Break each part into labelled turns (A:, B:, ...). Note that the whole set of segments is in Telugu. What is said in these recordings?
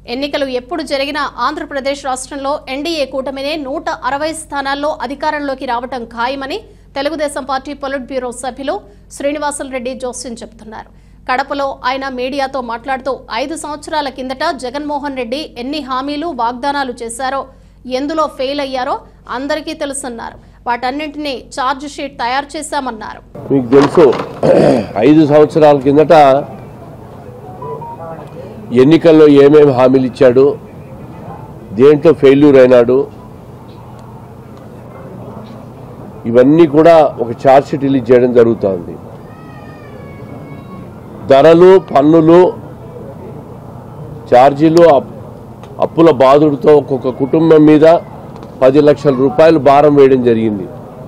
A: ఎన్నికలు ఎప్పుడు జరిగినా ఆంధ్రప్రదేశ్ రాష్ట్రంలో ఎన్డీఏ కూటమినే నూట అరవై స్థానాల్లో అధికారంలోకి రావటం ఖాయమని తెలుగుదేశం పార్టీ పొలిట్ బ్యూరో సభ్యులు శ్రీనివాసులరెడ్డి జోస్యం చెబుతున్నారు కడపలో ఆయన మీడియాతో మాట్లాడుతూ ఐదు సంవత్సరాల కిందట జగన్మోహన్ రెడ్డి ఎన్ని హామీలు వాగ్దానాలు చేశారో ఎందులో ఫెయిల్ అయ్యారో అందరికీ తెలుసన్నారు వాటన్నింటినీ ఛార్జ్ షీట్ తయారు చేశామన్నారు
B: మీకు తెలుసు ఐదు సంవత్సరాల కిందట ఎన్నికల్లో ఏమేమి హామీలు ఇచ్చాడు దేంట్లో ఫెయిల్యూర్ అయినాడు ఇవన్నీ కూడా ఒక ఛార్జ్ షీట్ రిలీజ్ చేయడం జరుగుతోంది ధరలు పన్నులు ఛార్జీలు అప్- అప్పుల బాధుడితో ఒక్కొక్క కుటుంబం మీద పది లక్షల రూపాయలు భారం వేయడం జరిగింది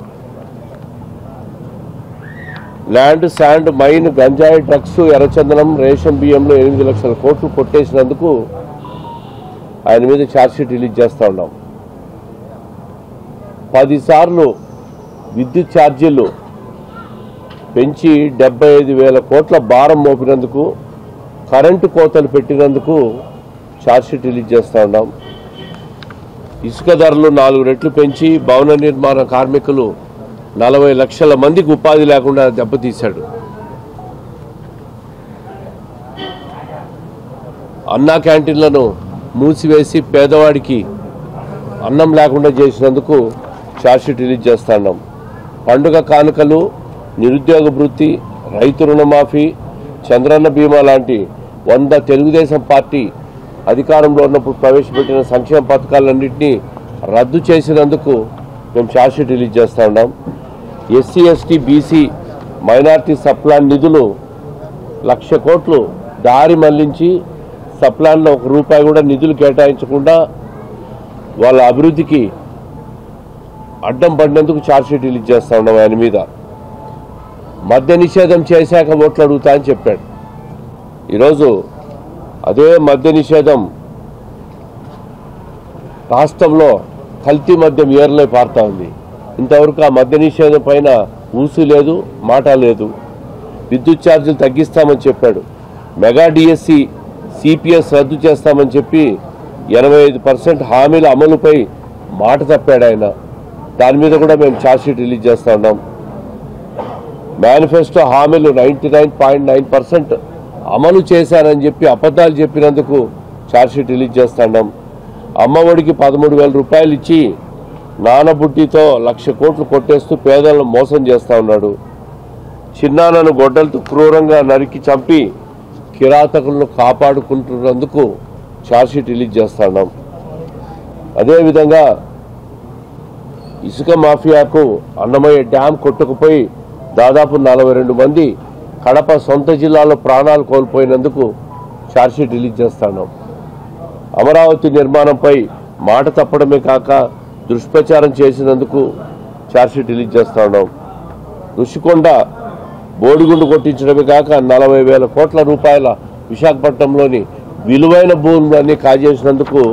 B: ల్యాండ్ శాండ్ మైన్ గంజాయి డ్రగ్స్ ఎర్రచందనం రేషన్ బియ్యంలో ఎనిమిది లక్షల కోట్లు కొట్టేసినందుకు ఆయన మీద ఛార్జ్షీట్ రిలీజ్ చేస్తా ఉన్నాం పదిసార్లు విద్యుత్ ఛార్జీలు పెంచి డెబ్బై ఐదు వేల కోట్ల భారం మోపినందుకు కరెంటు కోతలు పెట్టినందుకు ఛార్జ్షీట్ రిలీజ్ చేస్తా ఉన్నాం ఇసుక ధరలు నాలుగు రెట్లు పెంచి భవన నిర్మాణ కార్మికులు నలభై లక్షల మందికి ఉపాధి లేకుండా దెబ్బతీశాడు అన్నా క్యాంటీన్లను మూసివేసి పేదవాడికి అన్నం లేకుండా చేసినందుకు ఛార్జ్షీట్ రిలీజ్ చేస్తున్నాం పండుగ కానుకలు నిరుద్యోగ వృత్తి రైతు రుణమాఫీ చంద్రన్న బీమా లాంటి వంద తెలుగుదేశం పార్టీ అధికారంలో ఉన్నప్పుడు ప్రవేశపెట్టిన సంక్షేమ పథకాలన్నింటినీ రద్దు చేసినందుకు మేము ఛార్జ్షీట్ రిలీజ్ చేస్తా ఉన్నాం ఎస్సీ ఎస్టీ బీసీ మైనార్టీ సప్లాన్ నిధులు లక్ష కోట్లు దారి మళ్లించి సప్లాన్లో ఒక రూపాయి కూడా నిధులు కేటాయించకుండా వాళ్ళ అభివృద్ధికి అడ్డం పడినందుకు ఛార్జ్షీట్ రిలీజ్ చేస్తా ఉన్నాం ఆయన మీద మద్య నిషేధం చేశాక ఓట్లు అడుగుతా అని చెప్పాడు ఈరోజు అదే మద్య నిషేధం రాష్ట్రంలో కల్తీ మద్యం ఏర్లే పారుతా ఉంది ఇంతవరకు ఆ మద్య నిషేధం పైన ఊసు లేదు మాట లేదు విద్యుత్ ఛార్జీలు తగ్గిస్తామని చెప్పాడు మెగా డిఎస్సి సిపిఎస్ రద్దు చేస్తామని చెప్పి ఎనభై ఐదు పర్సెంట్ హామీల అమలుపై మాట తప్పాడు ఆయన దాని మీద కూడా మేము ఛార్జ్షీట్ రిలీజ్ చేస్తా ఉన్నాం మేనిఫెస్టో హామీలు ninety nine point nine percent అమలు చేశారని చెప్పి అబద్ధాలు చెప్పినందుకు ఛార్జ్షీట్ రిలీజ్ చేస్తున్నాం అమ్మఒడికి పదమూడు వేల రూపాయలు ఇచ్చి నానబుడ్డితో లక్ష కోట్లు కొట్టేస్తూ పేదలను మోసం చేస్తా ఉన్నాడు చిన్నాన్నను గొడ్డలతో క్రూరంగా నరికి చంపి కిరాతకులను కాపాడుకుంటున్నందుకు ఛార్జ్షీట్ రిలీజ్ చేస్తున్నాం అదేవిధంగా ఇసుక మాఫియాకు అన్నమయ్య డ్యాం కొట్టుకుపోయి దాదాపు నలభై రెండు మంది కడప సొంత జిల్లాలో ప్రాణాలు కోల్పోయినందుకు ఛార్జ్షీట్ రిలీజ్ చేస్తాను అమరావతి నిర్మాణంపై మాట తప్పడమే కాక దుష్ప్రచారం చేసినందుకు ఛార్జ్షీట్ రిలీజ్ చేస్తా ఉన్నాం ఋషికొండ బోడిగుండు కొట్టించడమే కాక నలభై వేల కోట్ల రూపాయల విశాఖపట్నంలోని విలువైన భూములన్నీ కాజేసినందుకు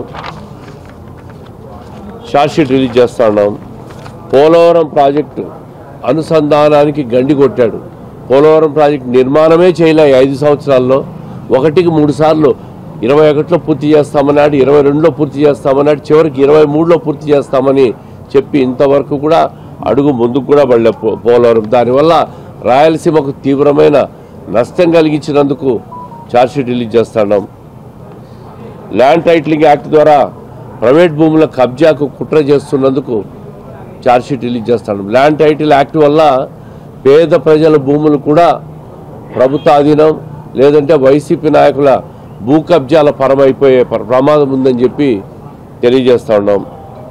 B: షార్ట్షీట్ రిలీజ్ చేస్తా ఉన్నాం పోలవరం ప్రాజెక్టు అనుసంధానానికి గండి కొట్టాడు పోలవరం ప్రాజెక్టు నిర్మాణమే చేయలే ఈ ఐదు సంవత్సరాల్లో ఒకటికి మూడు సార్లు ఇరవై ఒకటిలో పూర్తి చేస్తామన్నాడు ఇరవై రెండులో పూర్తి చేస్తామన్నాడు చివరికి ఇరవై మూడులో పూర్తి చేస్తామని చెప్పి ఇంతవరకు కూడా అడుగు ముందుకు కూడా పడలే పో- పోలవరం దానివల్ల రాయలసీమకు తీవ్రమైన నష్టం కలిగించినందుకు ఛార్జ్షీట్ రిలీజ్ చేస్తున్నాం ల్యాండ్ టైటిలింగ్ యాక్ట్ ద్వారా ప్రైవేట్ భూముల కబ్జాకు కుట్ర చేస్తున్నందుకు ఛార్జ్షీట్ రిలీజ్ చేస్తాను ల్యాండ్ టైటిల్ యాక్ట్ వల్ల పేద ప్రజల భూములు కూడా ప్రభుత్వ ఆధీనం లేదంటే వైసీపీ నాయకుల భూ కబ్జాల పరమైపోయే ప్ర- ప్రమాదం ఉందని చెప్పి తెలియజేస్తా ఉన్నాం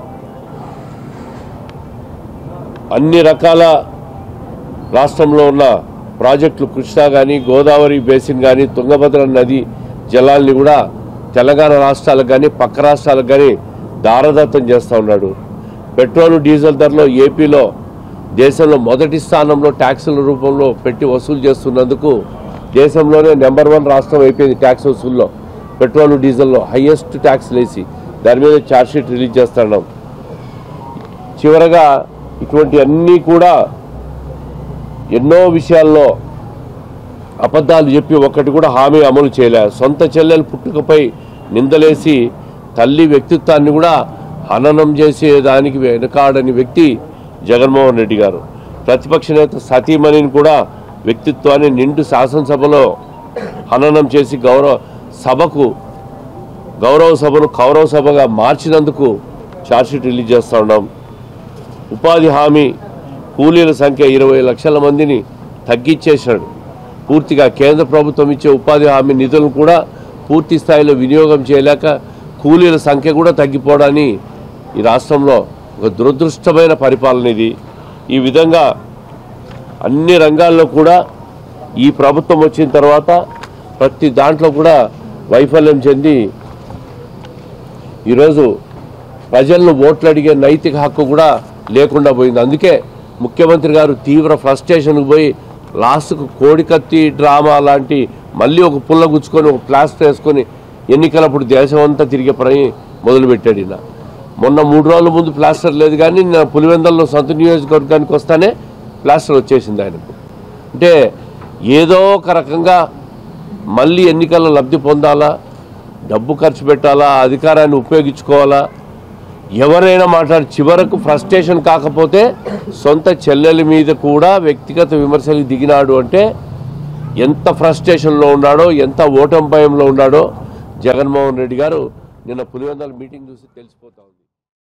B: అన్ని రకాల రాష్ట్రంలో ఉన్న ప్రాజెక్టులు కృష్ణా కానీ గోదావరి బేసిన్ కానీ తుంగభద్ర నది జలాల్ని కూడా తెలంగాణ రాష్ట్రాలకు కానీ పక్క రాష్ట్రాలకు కానీ దారదత్తం చేస్తూ ఉన్నాడు పెట్రోల్ డీజిల్ ధరలో ఏపీలో దేశంలో మొదటి స్థానంలో ట్యాక్సుల రూపంలో పెట్టి వసూలు చేస్తున్నందుకు దేశంలోనే నెంబర్ వన్ రాష్ట్రం అయిపోయింది ట్యాక్స్ వసూల్లో పెట్రోల్ డీజిల్లో హైయెస్ట్ ట్యాక్స్లు వేసి దాని మీద ఛార్జ్షీట్ రిలీజ్ చేస్తున్నాం చివరగా ఇటువంటి అన్నీ కూడా ఎన్నో విషయాల్లో అబద్ధాలు చెప్పి ఒక్కటి కూడా హామీ అమలు చేయలే సొంత చెల్లెలు పుట్టుకపై నిందలేసి తల్లి వ్యక్తిత్వాన్ని కూడా హననం చేసే దానికి వెనకాడని వ్యక్తి జగన్మోహన్ రెడ్డి గారు ప్రతిపక్ష నేత సతీమణిని కూడా వ్యక్తిత్వాన్ని నిండు శాసనసభలో హననం చేసి గౌరవ సభకు గౌరవ సభను కౌరవ సభగా మార్చినందుకు ఛార్జ్షీట్ రిలీజ్ చేస్తూ ఉన్నాం ఉపాధి హామీ కూలీల సంఖ్య ఇరవై లక్షల మందిని తగ్గించేశాడు పూర్తిగా కేంద్ర ప్రభుత్వం ఇచ్చే ఉపాధి హామీ నిధులను కూడా పూర్తి స్థాయిలో వినియోగం చేయలేక కూలీల సంఖ్య కూడా తగ్గిపోవడాన్ని ఈ రాష్ట్రంలో ఒక దురదృష్టమైన పరిపాలన ఇది ఈ విధంగా అన్ని రంగాల్లో కూడా ఈ ప్రభుత్వం వచ్చిన తర్వాత ప్రతి దాంట్లో కూడా వైఫల్యం చెంది ఈరోజు ప్రజలను ఓట్లు అడిగే నైతిక హక్కు కూడా లేకుండా పోయింది అందుకే ముఖ్యమంత్రి గారు తీవ్ర ఫ్రస్ట్రేషన్కి పోయి లాస్ట్కు కోడికత్తి డ్రామా లాంటి మళ్ళీ ఒక పుల్ల గుచ్చుకొని ఒక ప్లాస్టర్ వేసుకొని ఎన్నికలప్పుడు దేశం అంతా తిరిగే పని మొదలుపెట్టాడు ఈయన మొన్న మూడు రోజుల ముందు ప్లాస్టర్ లేదు కానీ నిన్న పులివెందల్లో సొంత నియోజకవర్గానికి వస్తానే ప్లాస్టర్ వచ్చేసింది ఆయనకు అంటే ఏదో ఒక రకంగా మళ్ళీ ఎన్నికల్లో లబ్ధి పొందాలా డబ్బు ఖర్చు పెట్టాలా అధికారాన్ని ఉపయోగించుకోవాలా ఎవరైనా మాట్లాడి చివరకు ఫ్రస్ట్రేషన్ కాకపోతే సొంత చెల్లెల మీద కూడా వ్యక్తిగత విమర్శలు దిగినాడు అంటే ఎంత ఫ్రస్ట్రేషన్లో ఉన్నాడో ఎంత ఓటమి భయంలో ఉన్నాడో జగన్మోహన్ రెడ్డి గారు నిన్న పులివెందల మీటింగ్ చూసి తెలిసిపోతా ఉంది